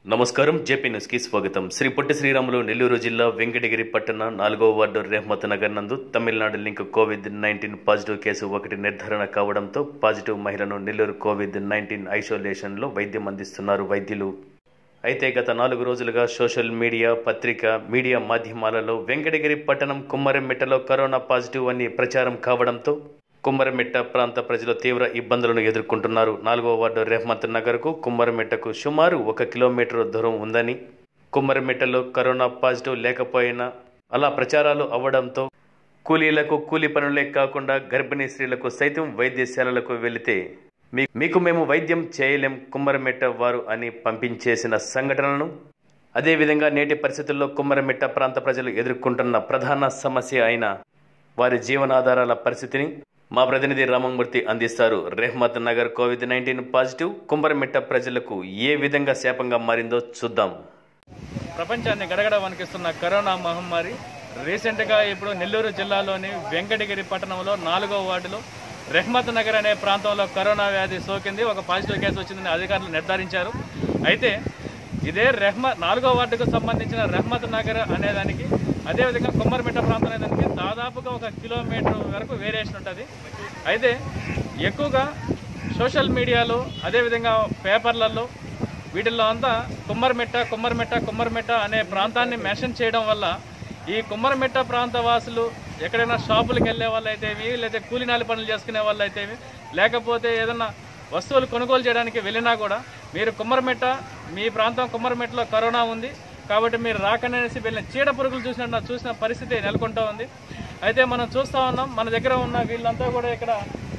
నమస్కారం JP news కి స్వాగతం శ్రీ పొట్టి శ్రీరాములు నెల్లూరు జిల్లా వెంకటగిరి పట్టణ నాలుగో వార్డు రెహమత్ నగర్ నందు Tamil Nadu link Covid nineteen positive case ఒకటి నిర్ధారణ కావడంతో పాజిటివ్ మహిళను నెల్లూరు కోవిడ్ నైన్టీన్ ఐసోలేషన్ లో వైద్యం అందిస్తున్నారు వైద్యులు అయితే గత నాలుగు రోజులుగా సోషల్ మీడియా పత్రిక మీడియా మాధ్యమాలలో వెంకటగిరి పట్టణం కుమ్మరిమిట్టలో కరోనా పాజిటివ్ అని ప్రచారం కావడంతో కుమ్మరిమిట్ట ప్రాంత ప్రజలు తీవ్ర ఇబ్బందులను ఎదుర్కొంటున్నారు నాలుగో వార్డు రెహమత్ నగర్కు కుమ్మరిమిట్టకు సుమారు ఒక కిలోమీటర్ దూరం ఉందని కుమ్మరిమిట్టలో కరోనా పాజిటివ్ లేకపోయినా అలా ప్రచారాలు అవ్వడంతో కూలీలకు కూలీ పనులే కాకుండా గర్భిణీ స్త్రీలకు సైతం వైద్యశాలలకు వెళితే మీ- మీకు మేము వైద్యం చేయలేం కుమ్మరమెట్ట వారు అని పంపించేసిన సంఘటనలను అదేవిధంగా నేటి పరిస్థితుల్లో కుమ్మరమెట్ట ప్రాంత ప్రజలు ఎదుర్కొంటున్న ప్రధాన సమస్య అయిన వారి జీవనాధారాల పరిస్థితిని మా ప్రతినిధి రామమూర్తి అందిస్తారు Rehmat Nagar Covid nineteen positive Kummarametta ప్రజలకు ఏ విధంగా శాపంగా మారిందో చూద్దాం ప్రపంచాన్ని గడగడ వణికిస్తున్న కరోనా మహమ్మారి రీసెంట్గా ఇప్పుడు నెల్లూరు జిల్లాలోని వెంకటగిరి పట్టణంలో నాలుగో వార్డులో రెహ్మత్ నగర్ అనే ప్రాంతంలో కరోనా వ్యాధి సోకింది ఒక పాజిటివ్ కేసు వచ్చిందని అధికారులు నిర్ధారించారు అయితే ఇదే రెహ్మ నాలుగో వార్డుకు సంబంధించిన రెహ్మత్ నగర్ అనేదానికి అదేవిధంగా కుమ్మరిమిట్ట ప్రాంతం అనేదానికి దాదాపుగా ఒక కిలోమీటర్ వరకు వేరియేషన్ ఉంటుంది అయితే ఎక్కువగా సోషల్ మీడియాలో అదేవిధంగా పేపర్లలో వీటిల్లో అంతా కుమ్మరిమెట్ట కుమ్మరిమెట్ట కుమ్మరిమెట్ట అనే ప్రాంతాన్ని మెన్షన్ చేయడం వల్ల ఈ కుమ్మరిమెట్ట ప్రాంత వాసులు ఎక్కడైనా షాపులకు వెళ్ళే వాళ్ళు అయితేవి లేదా కూలినాలి పనులు చేసుకునే వాళ్ళు అయితేవి లేకపోతే ఏదైనా వస్తువులు కొనుగోలు చేయడానికి వెళ్ళినా కూడా మీరు కుమ్మరిమెట్ట మీ ప్రాంతం కుమ్మరిమెట్టలో కరోనా ఉంది కాబట్టి మీరు రాకనేసి వెళ్ళిన చీడ పురుగులు చూసిన చూసిన పరిస్థితి నెలకొంటూ ఉంది అయితే మనం చూస్తూ ఉన్నాం మన దగ్గర ఉన్న వీళ్ళంతా కూడా ఇక్కడ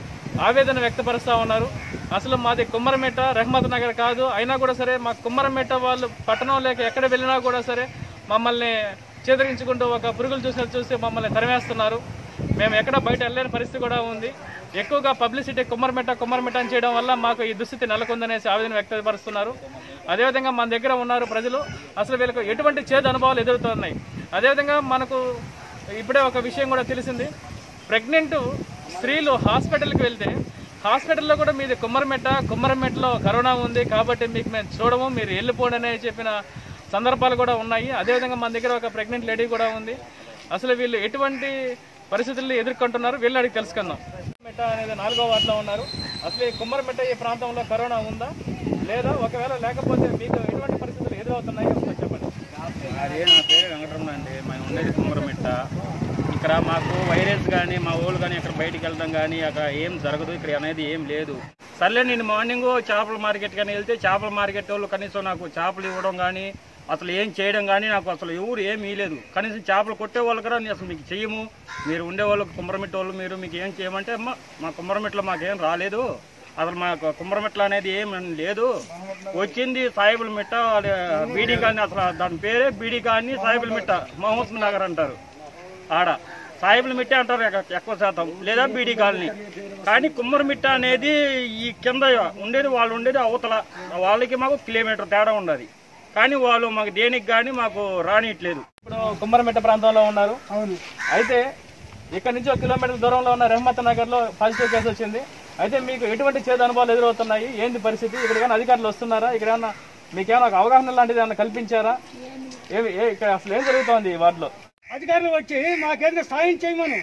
ఆవేదన వ్యక్తపరుస్తూ ఉన్నారు అసలు మాది కుమ్మరమెట్ట రెహమత్ నగర్ కాదు అయినా కూడా సరే మా కుమ్మరమెట్ట వాళ్ళు పట్టణం లేక ఎక్కడ వెళ్ళినా కూడా సరే మమ్మల్ని చేదరించుకుంటూ ఒక పురుగులు చూసినట్టు చూసి మమ్మల్ని తరిమేస్తున్నారు మేము ఎక్కడ బయట వెళ్ళలేని పరిస్థితి కూడా ఉంది ఎక్కువగా పబ్లిసిటీ కుమ్మరమెట్ట కుమ్మరమెట్ట అని చేయడం వల్ల మాకు ఈ దుస్థితి నెలకొందనేసి ఆవేదన వ్యక్తపరుస్తున్నారు అదేవిధంగా మన దగ్గర ఉన్నారు ప్రజలు అసలు వీళ్ళకు ఎటువంటి చేదు అనుభవాలు ఎదురుతున్నాయి అదేవిధంగా మనకు ఇప్పుడే ఒక విషయం కూడా తెలిసింది ప్రెగ్నెంట్ స్త్రీలు హాస్పిటల్కి వెళ్తే హాస్పిటల్లో కూడా మీది కుమ్మరమెట్ట కుమ్మరమెట్టలో కరోనా ఉంది కాబట్టి మీకు మేము చూడము మీరు వెళ్ళిపోండి అని చెప్పిన సందర్భాలు కూడా ఉన్నాయి అదేవిధంగా మన దగ్గర ఒక ప్రెగ్నెంట్ లేడీ కూడా ఉంది అసలు వీళ్ళు ఎటువంటి పరిస్థితుల్లో ఎదుర్కొంటున్నారు వీళ్ళు అడిగి తెలుసుకుందాం మెట్ట అనేది నాలుగో వార్డులో ఉన్నారు అసలు ఈ కుమ్మరమెట్ట ఈ ప్రాంతంలో కరోనా ఉందా లేదా ఒకవేళ లేకపోతే మీకు ఎటువంటి పరిస్థితులు ఎదురవుతున్నాయి ఒకసారి చెప్పండి అదే నా పేరు వెంకటరమణ అండి మేము ఉండేది కుమ్మరమిట్ట ఇక్కడ మాకు వైరస్ కానీ మా ఊళ్ళు కానీ ఇక్కడ బయటికి వెళ్ళడం కానీ అక్కడ ఏం జరగదు ఇక్కడ అనేది ఏం లేదు సర్లే నేను మార్నింగ్ చేపల మార్కెట్ కానీ వెళ్తే చేపల మార్కెట్ వాళ్ళు కనీసం నాకు చేపలు ఇవ్వడం కానీ అసలు ఏం చేయడం కానీ నాకు అసలు ఎవరు ఏం ఇవ్వలేదు కనీసం చేపలు కొట్టే వాళ్ళు కూడా నేను అసలు మీకు చెయ్యము మీరు ఉండే వాళ్ళకి కుమ్మరమిట్ట వాళ్ళు మీరు మీకు ఏం చేయమంటే అమ్మ మా కుమ్మరమిట్లో మాకేం రాలేదు అసలు మాకు కుమ్మరమిట్ల అనేది ఏం లేదు వచ్చింది సాయిబుల్ మిట్ట అది బీడీ కానీ అసలు దాని పేరే బీడీ కానీ సాయిబుల్ మిట్ట మహమ్మద్ నగర్ అంటారు ఆడ సాయిబుల్ మిట్టే అంటారు ఎక్క- ఎక్కువ శాతం లేదా బీడీ కాలనీ కానీ కుమ్మరి మిట్ట అనేది ఈ కింద ఉండేది వాళ్ళు ఉండేది అవతల వాళ్ళకి మాకు కిలోమీటర్ తేడా ఉండదు కానీ వాళ్ళు మాకు దేనికి కానీ మాకు రానియట్లేదు ఇప్పుడు కుమ్మరమెట్ట ప్రాంతంలో ఉన్నారు అవును అయితే ఇక్కడ నుంచి ఒక కిలోమీటర్ దూరంలో ఉన్న రెహమత్ నగర్ లో పాజిటివ్ కేసు వచ్చింది అయితే మీకు ఎటువంటి చేదు అనుభవాలు ఎదురవుతున్నాయి ఏంది పరిస్థితి ఇక్కడ ఏమైనా అధికారులు వస్తున్నారా ఇక్కడ ఏమన్నా మీకు ఏమైనా ఒక అవగాహన లాంటిది ఏమైనా కల్పించారా ఏమి ఏ- ఇక్కడ అసలు ఏం జరుగుతోంది ఈ వార్డులో అధికారులు వచ్చి మాకేదైనా సాయం చేయమని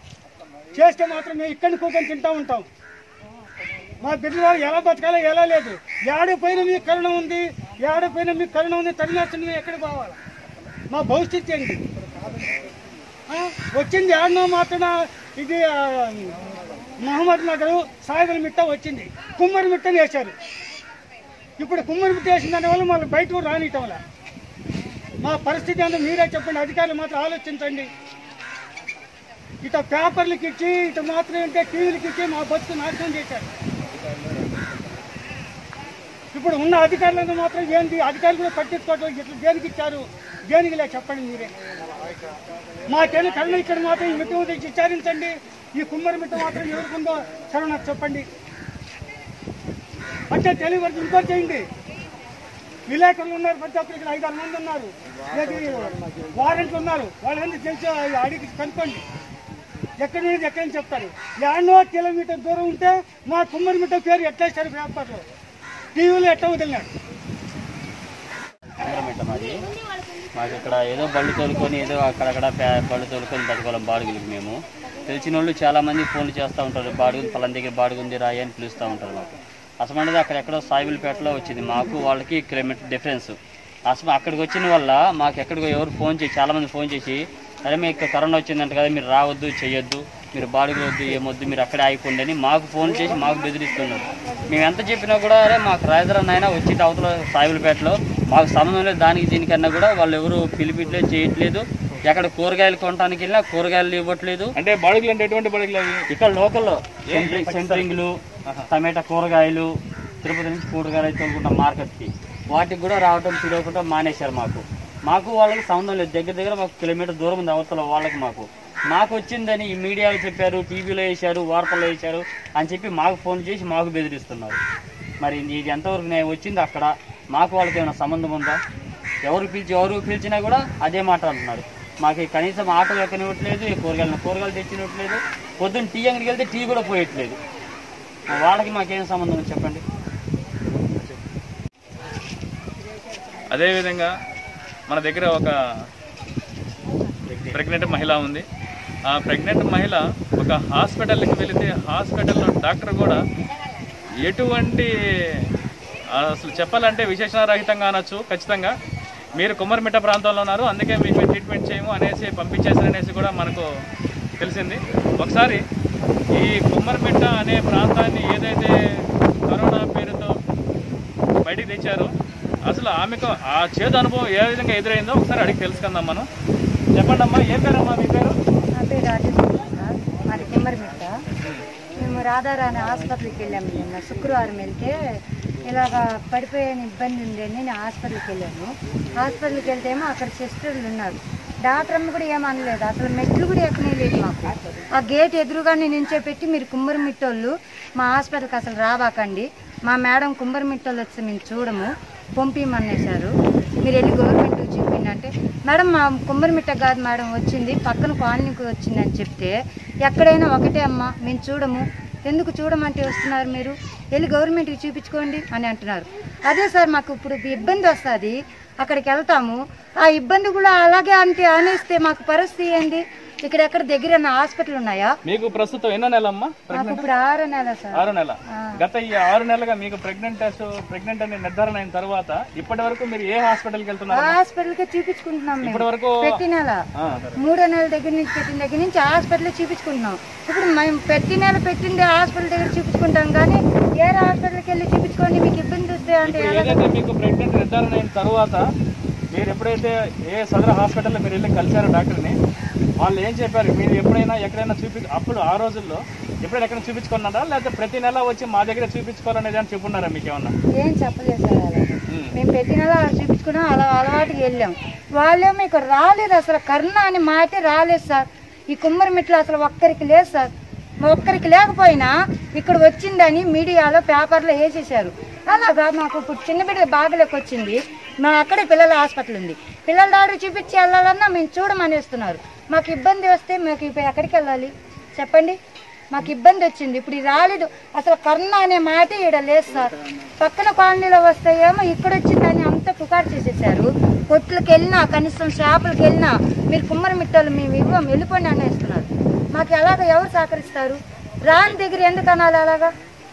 చేస్తే మాత్రం మేము ఇక్కడిని కూకొని తింటా ఉంటాం మా బిడ్డలు ఎలా బతకాలో ఎలా లేదు ఏడపోయినా మీకు కరుణ ఉంది ఏడపోయినా మీకు కరుణ ఉంది తల్లిదండ్రులు మేము ఎక్కడికి పోవాలి మా భవిష్యత్తు ఏంటి ఆ? వచ్చింది ఏడనో మాత్రం ఇది ఆ, మహమ్మద్ నగర్ సాయిబుల్ మిట్ట వచ్చింది కుమ్మరి మిట్టని వేశారు ఇప్పుడు కుమ్మరి మిట్ట వేసిన దానివల్ల మళ్ళీ బయట కూడా రానియటం వల్ల మా పరిస్థితి అంతా మీరే చెప్పండి అధికారులు మాత్రం ఆలోచించండి ఇట పేపర్లకి ఇచ్చి ఇటు మాత్రం ఏంటంటే టీవీలకి ఇచ్చి మా బతుకు నాశనం చేశారు ఇప్పుడు ఉన్న అధికారులను మాత్రం ఏంటి అధికారులు కూడా పట్టించుకోవట్లేదు ఇట్లా దేనికి ఇచ్చారు దేనికి లే చెప్పండి మీరే మాకేనా కరుణ ఇక్కడ మాత్రం ఈ మిట్ట గురించి విచారించండి ఈ కుమ్మరి మిట్ట మాత్రం ఎవరికుందో కరుణ చెప్పండి అంటే తెలియవరకు ఇంకోటి చేయండి విలేకరులు ఉన్నారు ప్రతి ఒక్కరు ఇక్కడ ఐదారు మంది ఉన్నారు లేదు వారెంట్లు ఉన్నారు వాళ్ళు ఎందుకు తెలిసి అడిగి కనుక్కోండి ఎక్కడి నుంచి ఎక్కడి నుంచి చెప్తారు ఎన్నో కిలోమీటర్ దూరం ఉంటే మా కుమ్మరి మిట్ట పేరు ఎట్లేస్తారు పేపర్లో టీవీలో ఎట్లా వదిలినాడు మిట్ట మాది మాకు ఇక్కడ ఏదో బళ్ళు తోలుకొని ఏదో అక్కడక్కడ పే- బళ్ళు తోలుకొని బతకాలం బాడుగులకి మేము తెలిసిన వాళ్ళు చాలామంది ఫోన్లు చేస్తూ ఉంటారు బాడుగు పలాన్ దగ్గర బాడుగుంది రాయి అని పిలుస్తూ ఉంటారు మాకు అసలు అక్కడ ఎక్కడో సాయిబులపేటలో వచ్చింది మాకు వాళ్ళకి కిలోమీటర్ డిఫరెన్స్ అసలు అక్కడికి వచ్చిన వల్ల మాకు ఎక్కడికో ఎవరు ఫోన్ చేసి చాలామంది ఫోన్ చేసి అరే మీకు కరోనా వచ్చిందంట కదా మీరు రావద్దు చేయొద్దు మీరు బాడుగులు వద్దు ఏమొద్దు మీరు అక్కడే ఆగిపోండి అని మాకు ఫోన్ చేసి మాకు బెదిరిస్తున్నారు మేము ఎంత చెప్పినా కూడా అరే మాకు రాజధాని అయినా వచ్చి అవతల సాయిబులపేటలో మాకు సంబంధం లేదు దానికి దీనికన్నా కూడా వాళ్ళు ఎవరు పిలిపిట్లేదు చేయట్లేదు ఎక్కడ కూరగాయలు కొనడానికి వెళ్ళినా కూరగాయలు ఇవ్వట్లేదు అంటే బాడుగులు అంటే ఎటువంటి బాడుగులు అవి ఇక్కడ లోకల్లో సెంట్రింగ్ సెంట్రింగ్లు టమాటా కూరగాయలు తిరుపతి నుంచి కూరగాయలు అయితే తోలుకుంటాం మార్కెట్కి వాటికి కూడా రావటం పిలవకుండా మానేశారు మాకు మాకు వాళ్ళకి సంబంధం లేదు దగ్గర దగ్గర మాకు కిలోమీటర్ దూరం ఉంది అవతల వాళ్ళకి మాకు మాకు వచ్చిందని ఈ మీడియాలో చెప్పారు టీవీలో వేశారు వార్తల్లో వేశారు అని చెప్పి మాకు ఫోన్ చేసి మాకు బెదిరిస్తున్నారు మరి ఇది ఎంతవరకు నేను వచ్చింది అక్కడ మాకు వాళ్ళకి ఏమైనా సంబంధం ఉందా ఎవరు పిలిచి ఎవరు పిలిచినా కూడా అదే మాట అంటున్నారు మాకు ఈ కనీసం ఆటో ఎక్కనివ్వట్లేదు ఈ కూరగాయలు కూరగాయలు తెచ్చినట్లేదు పొద్దున్న టీ అంగడికి వెళ్తే టీ కూడా పోయట్లేదు మరి వాళ్ళకి మాకేం సంబంధం ఉంది చెప్పండి అదేవిధంగా మన దగ్గర ఒక ప్రెగ్నెంట్ మహిళ ఉంది ఆ ప్రెగ్నెంట్ మహిళ ఒక హాస్పిటల్కి వెళితే హాస్పిటల్లో డాక్టర్ కూడా ఎటువంటి అసలు చెప్పాలంటే విశేషణరహితంగా అనొచ్చు ఖచ్చితంగా మీరు కుమ్మరిమిట్ట ప్రాంతంలో ఉన్నారు అందుకే మీకు మేము ట్రీట్మెంట్ చేయము అనేసి పంపించేసారు అనేసి కూడా మనకు తెలిసింది ఒకసారి ఈ కుమ్మరిమిట్ట అనే ప్రాంతాన్ని ఏదైతే కరోనా పేరుతో బయటికి తెచ్చారు అసలు ఆమెకు ఆ చేదు అనుభవం ఏ విధంగా ఎదురైందో ఒకసారి అడిగి తెలుసుకుందాం మనం చెప్పండి అమ్మా ఏం పేరమ్మా మీ పేరు నా పేరు రాజేశ్వరి సార్ మాది కిమ్మరిమిట్ట మేము రాధారాణి ఆసుపత్రికి వెళ్ళాము నిన్న శుక్రవారం వెళ్తే ఇలాగ పడిపోయిన ఇబ్బంది ఉందని నేను హాస్పిటల్కి వెళ్ళాను హాస్పిటల్కి వెళ్తేమో అక్కడ సిస్టర్లు ఉన్నారు డాక్టర్ అమ్మ కూడా ఏమనలేదు అసలు మెట్లు కూడా ఎక్కనేలేదు మాకు ఆ గేట్ ఎదురుగానే నించోపెట్టి మీరు కుమ్మరిమిట్టోళ్ళు మా హాస్పిటల్కి అసలు రాబాకండి మా మేడం కుమ్మరిమిట్టోళ్ళు వచ్చి మేము చూడము పంపించమనేశారు మీరు వెళ్ళి గవర్నమెంట్ చూపిండి అంటే మేడం మా కుమ్మరిమిట్ట కాదు మేడం వచ్చింది పక్కన కాలనీకి వచ్చిందని చెప్తే ఎక్కడైనా ఒకటే అమ్మా మేము చూడము ఎందుకు చూడమంటే వస్తున్నారు మీరు వెళ్ళి గవర్నమెంట్కి చూపించుకోండి అని అంటున్నారు అదే సార్ మాకు ఇప్పుడు ఇబ్బంది వస్తుంది అక్కడికి వెళ్తాము ఆ ఇబ్బంది కూడా అలాగే అంటే అనేస్తే మాకు పరిస్థితి ఏంది ఇక్కడ ఎక్కడ దగ్గర హాస్పిటల్ ఉన్నాయా మీకు ప్రస్తుతం ఎన్నో నెల అమ్మా మాకు ఇప్పుడు ఆరో నెల సార్ ఆరు నెల గత ఈ ఆరు నెలలుగా మీకు ప్రెగ్నెంట్ టెస్ట్ ప్రెగ్నెంట్ అనే నిర్ధారణ అయిన తర్వాత ఇప్పటి వరకు మీరు ఏ హాస్పిటల్కి వెళ్తున్నారు హాస్పిటల్కి చూపించుకుంటున్నాం మేము ఇప్పటి వరకు ప్రతి నెల ఆ, మూడో నెలల దగ్గర నుంచి పెట్టిన దగ్గర నుంచి హాస్పిటల్ చూపించుకుంటున్నాం ఇప్పుడు మేము ప్రతి నెల పెట్టింది హాస్పిటల్ దగ్గర చూపించుకుంటాం కానీ వేరే హాస్పిటల్కి వెళ్ళి చూపించుకోండి మీకు ఇబ్బంది వస్తే అంటే ఇప్పుడు ఏదైతే మీకు ప్రెగ్నెంట్ నిర్ధారణ అయిన తర్వాత మీరు ఎప్పుడైతే ఏ సదర్ హాస్పిటల్లో మీరు వెళ్ళి కలిశారో డాక్టర్ని వాళ్ళు ఏం చెప్పారు మీరు ఎప్పుడైనా ఎక్కడైనా చూపి అప్పుడు ఆ రోజుల్లో ఎప్పుడైనా ఎక్కడ చూపించుకున్నారా లేకపోతే ప్రతి నెల వచ్చి మా దగ్గర చూపించుకోవాలనేది అని చెప్పున్నారా మీకు ఏమన్నా ఏం చెప్పలేదు సార్ అలా మేము ప్రతి నెల అలా చూపించుకున్నాం అలా అలవాటుకి వెళ్ళాం వాళ్ళేమో ఇక్కడ రాలేదు అసలు కరుణ అని మాటే రాలేదు సార్ ఈ కుమ్మరిమిట్లు అసలు ఒక్కరికి లేదు సార్ ఒక్కరికి లేకపోయినా ఇక్కడ వచ్చిందని మీడియాలో పేపర్లో వేసేసారు అలాగా మాకు ఇప్పుడు చిన్న బిడ్డ బాగలేక వచ్చింది మా అక్కడే పిల్లల హాస్పిటల్ ఉంది పిల్లల డాక్టర్ చూపించి వెళ్ళాలన్నా మేము చూడమనేస్తున్నారు మాకు ఇబ్బంది వస్తే మాకు ఇప్పుడు ఎక్కడికి వెళ్ళాలి చెప్పండి మాకు ఇబ్బంది వచ్చింది ఇప్పుడు ఇది రాలేదు అసలు కరోనా అనే మాట ఈడ లేదు సార్ పక్కన కాలనీలో వస్తాయేమో ఇక్కడ వచ్చిందని అంతా పుకారు చేసేసారు కొట్లకి వెళ్ళినా కనీసం షాపులకి వెళ్ళినా మీరు కుమ్మరి మిట్టాలు మేము ఇవ్వం వెళ్ళిపోండి అనేస్తున్నారు మాకు ఎలాగ ఎవరు సహకరిస్తారు రాని దగ్గర ఎందుకు అనాలి అలాగా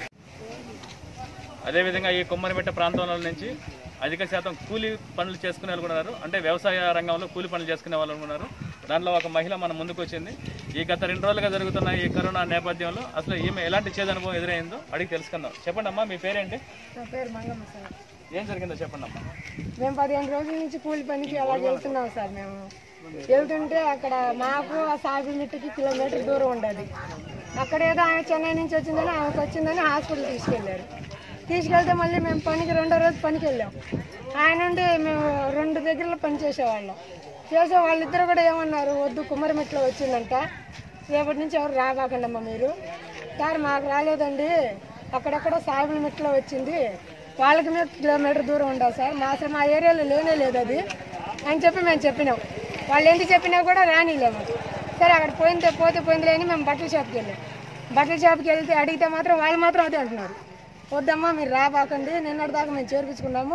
అదేవిధంగా ఈ కుమ్మరిమిట్ట ప్రాంతంలో నుంచి అధిక శాతం కూలీ పనులు చేసుకునే వాళ్ళు కూడా ఉన్నారు అంటే వ్యవసాయ రంగంలో కూలీ పనులు చేసుకునే వాళ్ళు కూడా ఉన్నారు దాంట్లో ఒక మహిళ మన ముందుకు వచ్చింది ఈ గత రెండు రోజులుగా జరుగుతున్న ఈ కరోనా నేపథ్యంలో అసలు ఈమె ఎలాంటి చేదు అనుభవం ఎదురైందో అడిగి తెలుసుకుందాం చెప్పండి అమ్మా మీ పేరేంటి నా పేరు మంగమ్మ సార్ ఏం జరిగిందో చెప్పండి అమ్మా మేము పదిహేను రోజుల నుంచి కూలి పనికి అలా వెళ్తున్నాం సార్ మేము వెళ్తుంటే అక్కడ మాకు ఆ సాగు మిట్టుకి కిలోమీటర్ దూరం ఉండదు అక్కడ ఏదో ఆమె చెన్నై నుంచి వచ్చిందని ఆమెకు వచ్చిందని హాస్పిటల్ తీసుకెళ్ళారు తీసుకెళ్తే మళ్ళీ మేము పనికి రెండో రోజు పనికి వెళ్ళాం ఆయన నుండి మేము రెండు దగ్గరలో పని చేసేవాళ్ళం చేసే వాళ్ళిద్దరు కూడా ఏమన్నారు వద్దు కుమ్మరిమెట్లో వచ్చిందంట రేపటి నుంచి ఎవరు రాబాకండమ్మా మీరు సార్ మాకు రాలేదండి అక్కడెక్కడ సాగుల మెట్లో వచ్చింది వాళ్ళకి మేము కిలోమీటర్ దూరం ఉండాలి సార్ మా అసలు మా ఏరియాలో లేనే లేదు అది అని చెప్పి మేము చెప్పినాం వాళ్ళు ఎందుకు చెప్పినా కూడా రానిలేము సరే అక్కడ పోయిందే పోతే పోయిందిలే అని మేము బట్టల షాప్కి వెళ్ళాం బట్టల షాప్కి వెళ్తే అడిగితే మాత్రం వాళ్ళు మాత్రం అదే అంటున్నారు వద్దమ్మా మీరు రాబాకండి నిన్నటి దాకా మేము చేర్పించుకున్నాము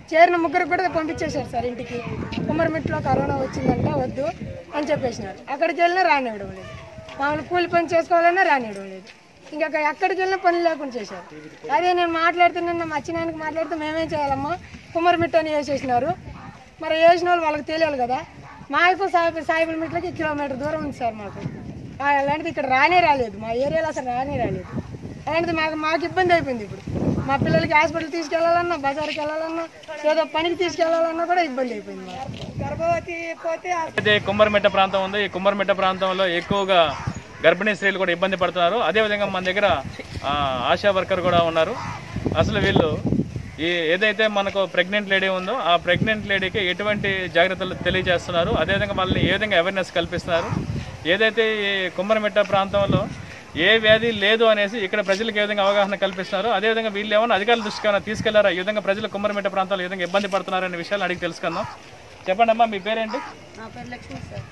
చేరిన ముగ్గురు కూడా పంపించేశారు సార్ ఇంటికి కుమ్మరిమిట్లో కరోనా వచ్చిందంట వద్దు అని చెప్పేసినారు అక్కడికి వెళ్ళినా రానివ్వడం లేదు మామూలు కూలి పని చేసుకోవాలన్నా రానివ్వడం లేదు ఇంకా అక్కడ ఎక్కడికి వెళ్ళినా పని లేకుండా చేశారు అదే నేను మాట్లాడితే నిన్న మా చిన్నానికి మాట్లాడితే మేమేం చేయాలమ్మా కుమ్మరిమిట్ట అని వేసేసినారు మరి వేసిన వాళ్ళు వాళ్ళకి తెలియాలి కదా మాకు సాయి సాయిబుల మిట్లకి కిలోమీటర్ దూరం ఉంది సార్ మాకు ఆ, అలాంటిది ఇక్కడ రానే రాలేదు మా ఏరియాలో అసలు రానే రాలేదు అలాంటిది మాకు మాకు ఇబ్బంది అయిపోయింది ఇప్పుడు మా పిల్లలకి హాస్పిటల్ తీసుకెళ్లాలన్నా బజార్కి వెళ్ళాలన్నా ఏదో పనికి తీసుకెళ్లాలన్నా కూడా ఇబ్బంది అయిపోయింది మాకు గర్భవతి పోతే అయితే కుమ్మరిమెట్ట ప్రాంతం ఉంది ఈ కుమ్మరిమెట్ట ప్రాంతంలో ఎక్కువగా గర్భిణీ స్త్రీలు కూడా ఇబ్బంది పడుతున్నారు అదేవిధంగా మన దగ్గర ఆ, ఆశా వర్కర్ కూడా ఉన్నారు అసలు వీళ్ళు ఈ ఏదైతే మనకు ప్రెగ్నెంట్ లేడీ ఉందో ఆ ప్రెగ్నెంట్ లేడీకి ఎటువంటి జాగ్రత్తలు తెలియజేస్తున్నారు అదేవిధంగా వాళ్ళని ఏ విధంగా అవేర్నెస్ కల్పిస్తున్నారు ఏదైతే ఈ కుమ్మరిమెట్ట ప్రాంతంలో ఏ వ్యాధి లేదు అనేసి ఇక్కడ ప్రజలకు ఏ విధంగా అవగాహన కల్పిస్తున్నారు అదేవిధంగా వీళ్ళు ఏమైనా అధికారుల దృష్టికి ఏమైనా తీసుకెళ్లారా ఈ విధంగా ప్రజలు కుమ్మరిమెట్ట ప్రాంతంలో ఏ విధంగా ఇబ్బంది పడుతున్నారు అనే విషయాలు అడిగి తెలుసుకుందాం చెప్పండి అమ్మా మీ పేరేంటి నా పేరు లక్ష్మి సార్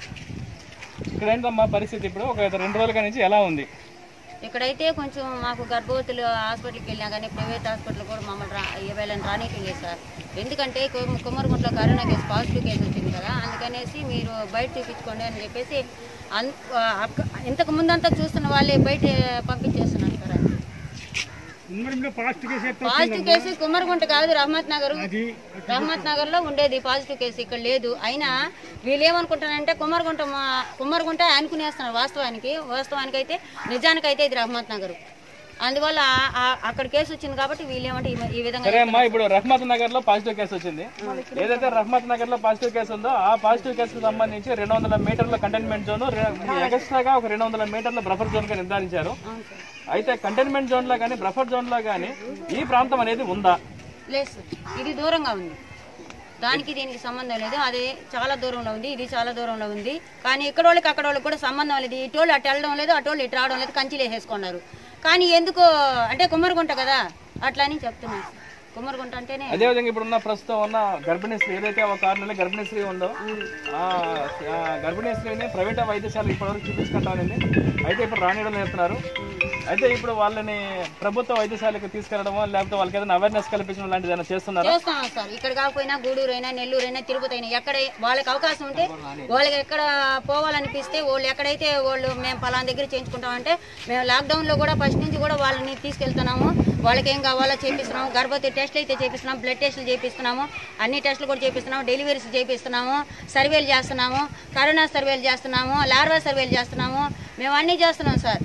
ఇక్కడ ఏంటమ్మా పరిస్థితి ఇప్పుడు ఒక రెండు రోజుల నుంచి ఎలా ఉంది ఇక్కడైతే కొంచెం మాకు గర్భవతులు హాస్పిటల్కి వెళ్ళినా కానీ ప్రైవేట్ హాస్పిటల్ కూడా మమ్మల్ని రా వీళ్ళని రానిట్లేదు సార్ ఎందుకంటే కుమ్- కుమ్మరిగుంట్లో కరోనా కేసు పాజిటివ్ కేసు వచ్చింది కదా అందుకనేసి మీరు బయట చూపించుకోండి అని చెప్పేసి అన్ అక్క- ఇంతకు ముందంతా చూస్తున్న వాళ్ళే బయట పంపించేస్తున్నారు సార్ అది. కుమ్మరిలో పాస్ట్ కేసు ఎట్లా పాజిటివ్ కేసు కుమ్మరిగుంట కాదు రహమత్ నగర్ రహమత్ నగర్ లో ఉండేది పాజిటివ్ కేసు ఇక్కడ లేదు అయినా వీళ్ళు ఏమనుకుంటారంటే కుమ్మరిగుంట మా- కుమ్మరిగుంట అనుకునేస్తున్నారు వాస్తవానికి వాస్తవానికి అయితే నిజానికి అయితే ఇది రహమత్ నగర్ అందువల్ల ఆ- ఆ- అక్కడ కేసు వచ్చింది కాబట్టి వీళ్ళు ఏమంటే ఈ- ఈ విధంగా సరే అమ్మా ఇప్పుడు రహ్మత్ నగర్ లో పాజిటివ్ కేసు వచ్చింది ఏదైతే రహ్మత్ నగర్ లో పాజిటివ్ కేసు ఉందో ఆ పాజిటివ్ కేసుకు సంబంధించి రెండు వందల మీటర్ల కంటైన్మెంట్ జోన్ ఎక్స్ట్రాగా ఒక రెండు వందల మీటర్ల బఫర్ జోన్ గా నిర్ధారించారు అయితే కంటైన్మెంట్ జోన్ లో కానీ బఫర్ జోన్ లో కానీ ఈ ప్రాంతం అనేది ఉందా లేదు సార్. ఇది దూరంగా ఉంది దానికి దీనికి సంబంధం లేదు అది చాలా దూరంలో ఉంది ఇది చాలా దూరంలో ఉంది కానీ ఇక్కడ వాళ్ళకి అక్కడ వాళ్ళకి కూడా సంబంధం లేదు ఇటోళ్ళు అటు వెళ్ళడం లేదు అటోళ్ళు ఇటు రావడం లేదు కంచిలు వేసేసుకున్నారు కానీ ఎందుకో అంటే కుమ్మరిగుంట కదా అట్లా అని చెప్తున్నారు సార్. కుమ్మరిగుంట అంటేనే అదేవిధంగా ఇప్పుడు ఉన్న ప్రస్తుతం ఉన్న గర్భిణీ స్త్రీ ఏదైతే ఒక ఆరు నెలల గర్భిణీ స్త్రీ ఉందో ఆ ఆ గర్భిణీ స్త్రీని ప్రైవేట్ వైద్యశాల ఇప్పటివరకు చూపించుకుంటానండి అయితే ఇప్పుడు రానియడం నేర్పుతున్నారు అయితే ఇప్పుడు వాళ్ళని ప్రభుత్వ వైద్యశాలకు తీసుకెళ్లడమో లేకపోతే వాళ్ళకి ఏదైనా అవేర్నెస్ కల్పించడం లాంటిది ఏదైనా చేస్తున్నారా చేస్తున్నాం సార్ ఇక్కడ కాకపోయినా గూడూరు అయినా నెల్లూరు అయినా తిరుపతి అయినా ఎక్కడ వాళ్ళకి అవకాశం ఉంటే వాళ్ళకి ఎక్కడ పోవాలనిపిస్తే వాళ్ళు ఎక్కడైతే వాళ్ళు మేము పలానా దగ్గర చేయించుకుంటామంటే మేము లాక్డౌన్ లో కూడా ఫస్ట్ నుంచి కూడా వాళ్ళని తీసుకెళ్తున్నాము వాళ్ళకి ఏం కావాలో చేపిస్తున్నాము గర్భవతి టెస్ట్లు అయితే చేపిస్తున్నాము బ్లడ్ టెస్టులు చేపిస్తున్నాము అన్ని టెస్టులు కూడా చేపిస్తున్నాము డెలివరీస్ చేపిస్తున్నాము సర్వేలు చేస్తున్నాము కరోనా సర్వేలు చేస్తున్నాము లార్వా సర్వేలు చేస్తున్నాము మేము అన్నీ చేస్తున్నాం సార్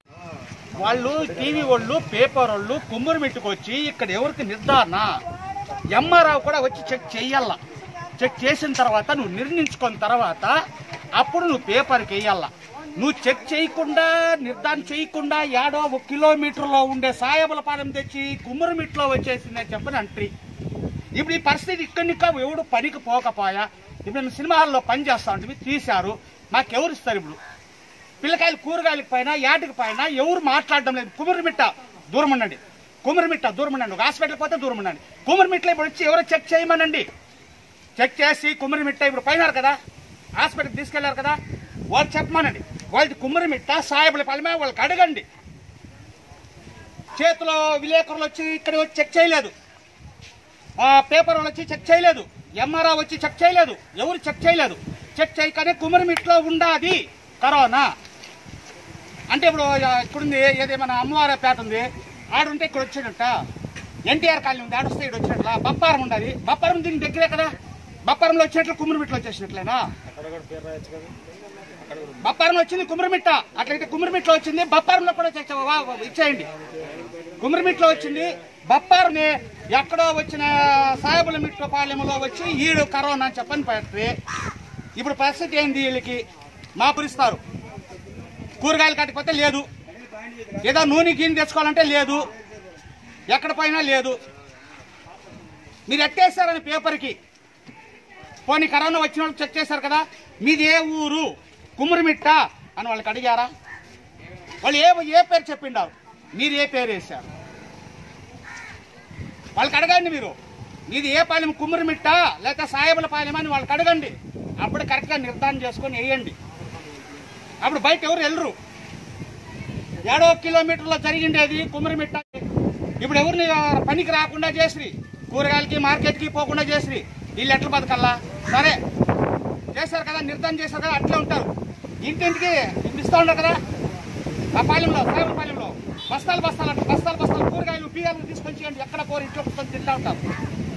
వాళ్ళు టీవీ వాళ్ళు పేపర్ వాళ్ళు కుమ్మరి మెట్టుకొచ్చి ఇక్కడ ఎవరికి నిర్ధారణ ఎంఆర్ఓ కూడా వచ్చి చెక్ చెయ్యాల చెక్ చేసిన తర్వాత నువ్వు నిర్ణయించుకున్న తర్వాత అప్పుడు నువ్వు పేపర్కి వేయాల నువ్వు చెక్ చేయకుండా నిర్ధారణ చేయకుండా ఏడో ఒక కిలోమీటర్లో ఉండే సాయబల పాదం తెచ్చి కుమ్మరిమిట్లో వచ్చేసిందని చెప్పని అంట్రీ ఇప్పుడు ఈ పరిస్థితి ఇక్కడి ఇంకా ఎవడు పనికి పోకపోయా ఇప్పుడు మేము సినిమా హాల్లో పని చేస్తా ఉంటే తీశారు మాకెవరు ఇస్తారు ఇప్పుడు పిల్లకాయలు కూరగాయలకు పైన యాటికి పైన ఎవరు మాట్లాడడం లేదు కుమరిమిట్ట దూరం ఉండండి కుమరిమిట్ట దూరం ఉండండి ఒక హాస్పిటల్కి పోతే దూరం ఉండండి కుమరిమిట్ల ఇప్పుడు వచ్చి ఎవరో చెక్ చేయమనండి చెక్ చేసి కుమ్మరిమిట్ట ఇప్పుడు పోయినారు కదా హాస్పిటల్కి తీసుకెళ్లారు కదా వాళ్ళు చెప్పమనండి వాళ్ళది కుమ్మరిమిట్ట సాయబుల పాలమే వాళ్ళకి అడగండి చేతిలో విలేకరులు వచ్చి ఇక్కడ వచ్చి చెక్ చేయలేదు ఆ పేపర్ వాళ్ళు వచ్చి చెక్ చేయలేదు ఎంఆర్ఓ వచ్చి చెక్ చేయలేదు ఎవరు చెక్ చేయలేదు చెక్ చేయకనే కుమరిమిట్లో ఉండాది కరోనా అంటే ఇప్పుడు ఆ, ఇక్కడుంది ఏది మన అమ్మవారి పేట ఉంది ఆడుంటే ఇక్కడ వచ్చినట్ట ఎన్టీఆర్ కాలనీ ఉంది ఆడొస్తే ఇక్కడ వచ్చినట్ల బప్పారం ఉండాలి బప్పారం దీని దగ్గరే కదా బప్పారంలో వచ్చినట్లు కుమ్మరిమిట్లో వచ్చేసినట్లేనా బప్పారంలో వచ్చింది కుమ్మరిమిట్ట అట్లయితే కుమ్మరిమిట్లో వచ్చింది బప్పారంలో కూడా చెక్ చే- వా- వా- ఇచ్చేయండి కుమ్మరిమిట్లో వచ్చింది బప్పారుని ఎక్కడో వచ్చిన సాయబుల మిట్ల పాలెంలో వచ్చి ఈడు కరోనా అని చెప్పని పెట్టి ఇప్పుడు పరిస్థితి ఏంది వీళ్ళకి మాపురిస్తారు కూరగాయలు కట్టకపోతే లేదు ఏదో నూనె గిన్నె తెచ్చుకోవాలంటే లేదు ఎక్కడ పోయినా లేదు మీరు ఎట్టేశారని పేపర్కి పోనీ కరోనా వచ్చిన వాళ్ళు చెక్ చేశారు కదా మీది ఏ ఊరు కుమ్మరిమిట్ట అని వాళ్ళకి అడిగారా వాళ్ళు ఏ ఏ పేరు చెప్పిండారు మీరు ఏ పేరు వేశారు వాళ్ళకి అడగండి మీరు మీది ఏ పాలెం కుమ్మరిమిట్ట లేకపోతే సాయబుల పాలెం అని వాళ్ళకి అడగండి అప్పుడు కరెక్ట్గా నిర్ధారణ చేసుకొని వేయండి అప్పుడు బయట ఎవరు వెళ్ళరు ఏడో కిలోమీటర్లో జరిగిండేది కుమ్మరిమిట్ట ఇప్పుడు ఎవరిని పనికి రాకుండా చేసి కూరగాయలకి మార్కెట్కి పోకుండా చేసి వీళ్ళు ఎట్లా బతకల్లా సరే చేశారు కదా నిర్ధారణ చేశారు కదా అట్లే ఉంటారు ఇంటింటికి ఇప్పుడు ఇస్తూ ఉన్నారు కదా ఆ పాలెంలో సాగర్ పాలెంలో బస్తాలు బస్తాలు అంటే బస్తాలు బస్తాలు కూరగాయలు బియ్యాలు తీసుకొచ్చి అంటే ఎక్కడ పోరు ఇంట్లో కూర్చొని తింటా ఉంటారు